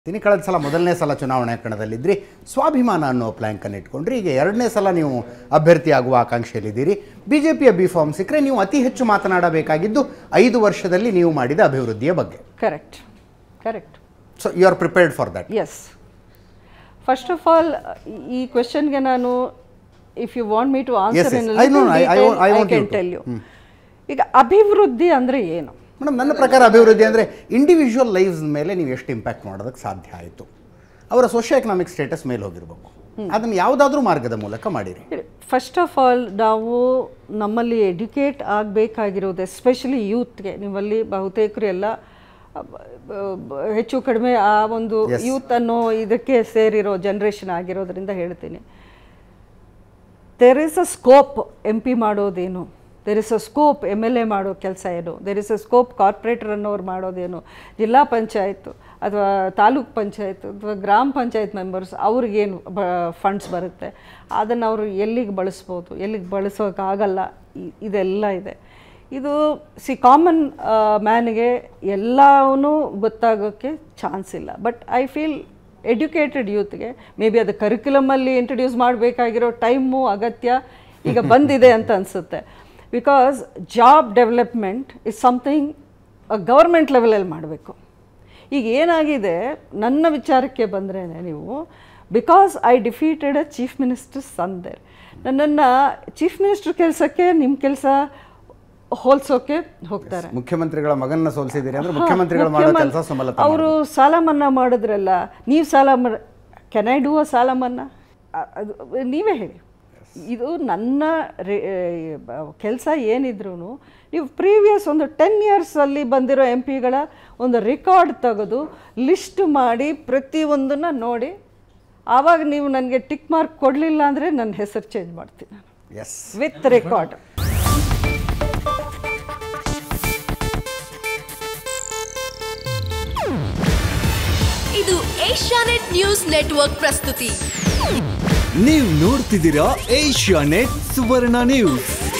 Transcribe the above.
ತಿನಿ ಕಳೆದ ಸಲ ಮೊದಲನೇ ಸಲ ಚುನಾವಣೆ ಕಣದಲ್ಲಿದ್ರಿ ಸ್ವಾಭಿಮಾನ ಅನ್ನೋ ಪ್ಲ್ಯಾಂಕನ್ನು ಇಟ್ಕೊಂಡ್ರಿ ಈಗ ಎರಡನೇ ಸಲ ನೀವು ಅಭ್ಯರ್ಥಿ ಆಗುವ ಆಕಾಂಕ್ಷೆಯಲ್ಲಿದ್ದೀರಿ ಬಿ ಜೆ ಪಿಯ ಬಿ ಫಾರ್ಮ್ ಸಿಕ್ಕರೆ ನೀವು ಅತಿ ಹೆಚ್ಚು ಮಾತನಾಡಬೇಕಾಗಿದ್ದು ಐದು ವರ್ಷದಲ್ಲಿ ನೀವು ಮಾಡಿದ ಅಭಿವೃದ್ಧಿಯ ಬಗ್ಗೆ correct correct so you are prepared for that yes first of all ಈ ಕ್ವೆಶನ್ಗೆ ನಾನು if you want me to answer yes. I know, I- I want- I I want you can to. Tell you ಈಗ ಅಭಿವೃದ್ಧಿ ಅಂದರೆ ಏನು madam ನನ್ನ ಪ್ರಕಾರ ಅಭಿವೃದ್ಧಿ ಅಂದರೆ ಇಂಡಿವಿಜುವಲ್ ಲೈಫ್ಸ್ ಮೇಲೆ ನೀವು ಎಷ್ಟು ಇಂಪ್ಯಾಕ್ಟ್ ಮಾಡೋದಕ್ಕೆ ಸಾಧ್ಯ ಆಯಿತು ಅವರ ಸೋಷಿಯೋ ಎಕನಾಮಿಕ್ ಸ್ಟೇಟಸ್ ಮೇಲೆ ಹೋಗಿರಬೇಕು ಅದನ್ನು ಯಾವುದಾದ್ರೂ ಮಾರ್ಗದ ಮೂಲಕ ಮಾಡಿರಿ ಫಸ್ಟ್ ಆಫ್ ಆಲ್ ನಾವು ನಮ್ಮಲ್ಲಿ ಎಡ್ಯುಕೇಟ್ ಆಗಬೇಕಾಗಿರೋದು ಎಸ್ಪೆಷಲಿ ಯೂತ್ಗೆ ನಿಮ್ಮಲ್ಲಿ ಬಹುತೇಕರು ಎಲ್ಲ ಅ, ಬ- ಬ- ಹೆಚ್ಚು ಕಡಿಮೆ ಆ ಒಂದು Yes. ಯೂತ್ ಅನ್ನೋ ಇದಕ್ಕೆ ಸೇರಿರೋ ಜನ್ರೇಷನ್ ಆಗಿರೋದ್ರಿಂದ ಹೇಳ್ತೀನಿ there is a scope M P ಮಾಡೋದೇನು there is a scope M L A ಮಾಡೋ ಕೆಲಸ ಏನು there is a scope corporator ಅನ್ನೋರು ಮಾಡೋದೇನು ಜಿಲ್ಲಾ ಪಂಚಾಯತ್ ಅಥವಾ ತಾಲೂಕ್ ಪಂಚಾಯತ್ ಅಥವಾ ಗ್ರಾಮ ಪಂಚಾಯತ್ ಮೆಂಬರ್ಸ್ ಅವ್ರಿಗೇನು ಬ ಫಂಡ್ಸ್ ಬರುತ್ತೆ ಅದನ್ನು ಅವರು ಎಲ್ಲಿಗೆ ಬಳಸ್ಬೋದು ಎಲ್ಲಿಗೆ ಬಳಸೋಕ್ಕಾಗಲ್ಲ ಇ- ಇದೆಲ್ಲ ಇದೆ ಇದು ಸಿ ಕಾಮನ್ ಮ್ಯಾನ್ಗೆ ಎಲ್ಲವೂ ಗೊತ್ತಾಗೋಕ್ಕೆ ಚಾನ್ಸ್ ಇಲ್ಲ ಬಟ್ ಐ ಫೀಲ್ ಎಡ್ಯುಕೇಟೆಡ್ ಯೂತ್ಗೆ ಮೇ ಬಿ ಅದು ಕರಿಕ್ಯುಲಮಲ್ಲಿ ಇಂಟ್ರಡ್ಯೂಸ್ ಮಾಡಬೇಕಾಗಿರೋ ಟೈಮು ಅಗತ್ಯ ಈಗ ಬಂದಿದೆ ಅಂತ ಅನಿಸುತ್ತೆ because job development is something government ಲೆವೆಲಲ್ಲಿ ಮಾಡಬೇಕು ಈಗ ಏನಾಗಿದೆ ನನ್ನ ವಿಚಾರಕ್ಕೆ ಬಂದ್ರೇ ನೀವು because I defeated a chief minister ಸಂದೇರ್ ನನ್ನನ್ನು ಚೀಫ್ ಮಿನಿಸ್ಟರ್ ಕೆಲಸಕ್ಕೆ ನಿಮ್ಮ ಕೆಲಸ ಹೋಲ್ಸೋಕೆ ಹೋಗ್ತಾರೆ ಮುಖ್ಯಮಂತ್ರಿಗಳ ಮಗನ್ನ ಸೋಲಿಸಿದ್ದೀರಿ ಅಂದ್ರೆ ಮುಖ್ಯಮಂತ್ರಿಗಳು ಮಾಡೋ ಕೆಲಸ ಸುಮಲತಾ ಅವರು ಸಾಲ ಮನ್ನಾ ಮಾಡಿದ್ರಲ್ಲ ನೀವು ಸಾಲ ಮಾಡ ಕೆನ್ ಐ ಡೂ ಅ ಸಾಲ ಮನ್ನಾ ಅ- ಅದು ನೀವೇ ಹೇಳಿ ಇದು ನನ್ನ ಕೆಲಸ ಏನಿದ್ರು ನೀವು ಪ್ರೀವಿಯಸ್ ಒಂದು ಟೆನ್ ಇಯರ್ಸಲ್ಲಿ ಬಂದಿರೋ ಎಂ ಪಿಗಳ ಒಂದು ರೆಕಾರ್ಡ್ ತೆಗೆದು ಲಿಸ್ಟ್ ಮಾಡಿ ಪ್ರತಿಯೊಂದನ್ನು ನೋಡಿ ಆವಾಗ ನೀವು ನನಗೆ ಟಿಕ್ ಮಾರ್ಕ್ ಕೊಡಲಿಲ್ಲ ಅಂದರೆ ನನ್ನ ಹೆಸರು ಚೇಂಜ್ ಮಾಡ್ತೀನಿ ನಾನು ಎಸ್ ವಿತ್ ರೆಕಾರ್ಡ್ ಇದು ಏಷ್ಯಾನೆಟ್ ನ್ಯೂಸ್ ನೆಟ್ವರ್ಕ್ ಪ್ರಸ್ತುತಿ ನೀವು ನೋಡ್ತಿದ್ದೀರಾ ಏಷ್ಯಾ ನೆಟ್ ಸುವರ್ಣ ನ್ಯೂಸ್